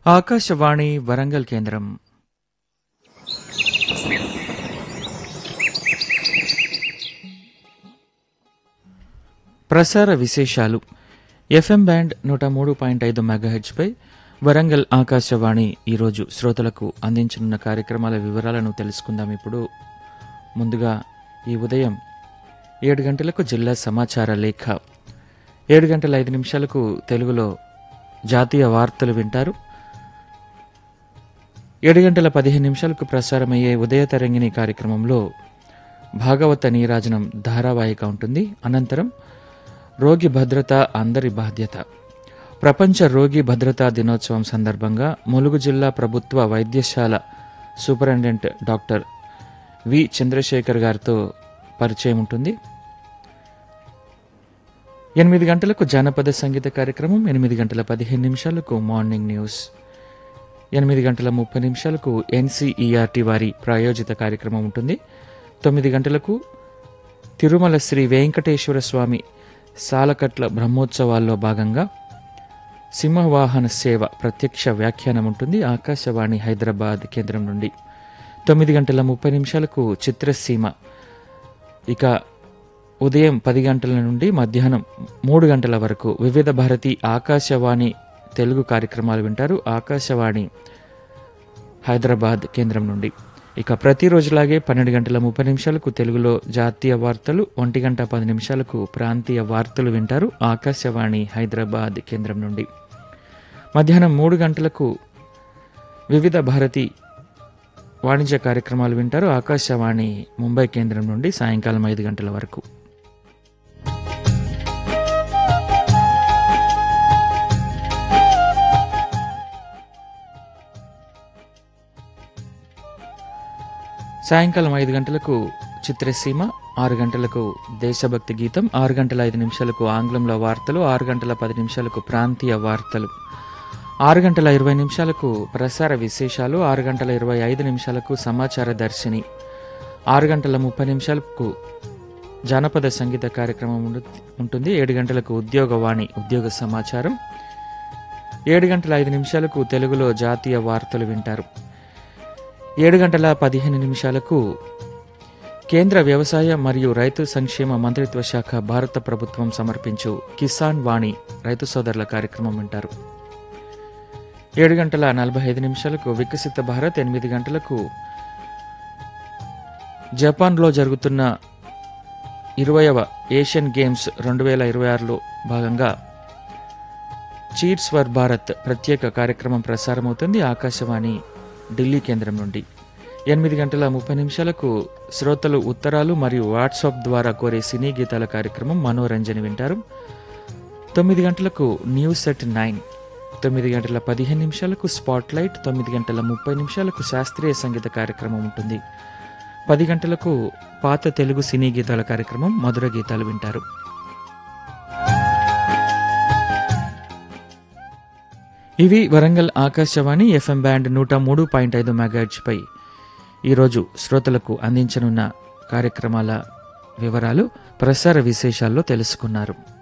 ఆకాశవాణి వరంగల్ కేంద్రం ప్రసార విశేషాలు ఎఫ్ఎం బ్యాండ్ నూట మూడు పాయింట్ ఐదు మెగాహెచ్పై వరంగల్ ఆకాశవాణి ఈరోజు శ్రోతలకు అందించనున్న కార్యక్రమాల వివరాలను తెలుసుకుందాం ఇప్పుడు ముందుగా ఈ ఉదయం ఏడు గంటలకు జిల్లా సమాచార లేఖ ఏడు గంటల ఐదు నిమిషాలకు తెలుగులో జాతీయ వార్తలు వింటారు ఏడు గంటల పదిహేను నిమిషాలకు ప్రసారమయ్యే ఉదయ తరంగిణి కార్యక్రమంలో భాగవత నీరాజనం ధారావాహిక ఉంటుంది అనంతరం రోగి భద్రత అందరి బాధ్యత ప్రపంచ రోగి భద్రతా దినోత్సవం సందర్భంగా ములుగు జిల్లా ప్రభుత్వ వైద్యశాల సూపరింటెండెంట్ డాక్టర్ వి చంద్రశేఖర్ గారితో పరిచయం ఉంటుంది ఎనిమిది గంటలకు జానపద సంగీత కార్యక్రమం ఎనిమిది గంటల పదిహేను నిమిషాలకు మార్నింగ్ న్యూస్ ఎనిమిది గంటల ముప్పై నిమిషాలకు ఎన్సీఈఆర్టీ వారి ప్రాయోజిత కార్యక్రమం ఉంటుంది తొమ్మిది గంటలకు తిరుమల శ్రీ వెంకటేశ్వర స్వామి సాలకట్ల బ్రహ్మోత్సవాల్లో భాగంగా సింహవాహన సేవ ప్రత్యక్ష వ్యాఖ్యానం ఉంటుంది ఆకాశవాణి హైదరాబాద్ కేంద్రం నుండి తొమ్మిది గంటల ముప్పై నిమిషాలకు చిత్రసీమ ఇక ఉదయం పది గంటల నుండి మధ్యాహ్నం మూడు గంటల వరకు వివిధ భారతి ఆకాశవాణి తెలుగు కార్యక్రమాలు వింటారు ఆకాశవాణి హైదరాబాద్ కేంద్రం నుండి ఇక ప్రతిరోజులాగే పన్నెండు గంటల ముప్పై నిమిషాలకు తెలుగులో జాతీయ వార్తలు ఒంటి గంట పది నిమిషాలకు ప్రాంతీయ వార్తలు వింటారు ఆకాశవాణి హైదరాబాద్ కేంద్రం నుండి మధ్యాహ్నం మూడు గంటలకు వివిధ భారతి వాణిజ్య కార్యక్రమాలు వింటారు ఆకాశవాణి ముంబై కేంద్రం నుండి సాయంకాలం ఐదు గంటల వరకు సాయంకాలం ఐదు గంటలకు చిత్రసీమ ఆరు గంటలకు దేశభక్తి గీతం ఆరు గంటల ఐదు నిమిషాలకు ఆంగ్లంలో వార్తలు ఆరు గంటల పది నిమిషాలకు ప్రాంతీయ వార్తలు ఆరు గంటల ఇరవై నిమిషాలకు ప్రసార విశేషాలు ఆరు గంటల ఇరవై ఐదు నిమిషాలకు సమాచార దర్శిని ఆరు గంటల ముప్పై నిమిషాలకు జానపద సంగీత కార్యక్రమం ఉండు- ఉంటుంది ఏడు గంటలకు ఉద్యోగవాణి ఉద్యోగ సమాచారం ఏడు గంటల ఐదు నిమిషాలకు తెలుగులో జాతీయ వార్తలు వింటారు ఏడు గంటల పదిహేను నిమిషాలకు కేంద్ర వ్యవసాయ మరియు రైతు సంక్షేమ మంత్రిత్వ శాఖ భారత ప్రభుత్వం సమర్పించు కిసాన్ వాణి రైతు సోదరుల కార్యక్రమం వింటారు ఏడు గంటల నలభై ఐదు నిమిషాలకు వికసిత భారత్ ఎనిమిది గంటలకు జపాన్లో జరుగుతున్న ఇరవయవ ఏషియన్ గేమ్స్ రెండు వేల ఇరవై ఆరులో భాగంగా చీట్స్ ఫర్ భారత్ ప్రత్యేక కార్యక్రమం ప్రసారమవుతుంది ఆకాశవాణి ఢిల్లీ కేంద్రం నుండి ఎనిమిది గంటల ముప్పై నిమిషాలకు శ్రోతలు ఉత్తరాలు మరియు వాట్సాప్ ద్వారా కోరే సినీ గీతాల కార్యక్రమం మనోరంజన వింటారు తొమ్మిది గంటలకు న్యూస్ ఎట్ నైన్ తొమ్మిది గంటల పదిహేను నిమిషాలకు స్పాట్ లైట్ తొమ్మిది గంటల ముప్పై నిమిషాలకు శాస్త్రీయ సంగీత కార్యక్రమం ఉంటుంది పది గంటలకు పాత తెలుగు సినీ గీతాల కార్యక్రమం మధుర గీతాలు వింటారు ఇవి వరంగల్ ఆకాశవాణి ఎఫ్ఎం బ్యాండ్ నూట మూడు పాయింట్ ఐదు మెగాహెచ్పై ఈరోజు శ్రోతలకు అందించనున్న కార్యక్రమాల వివరాలు ప్రసార విశేషాల్లో తెలుసుకున్నారు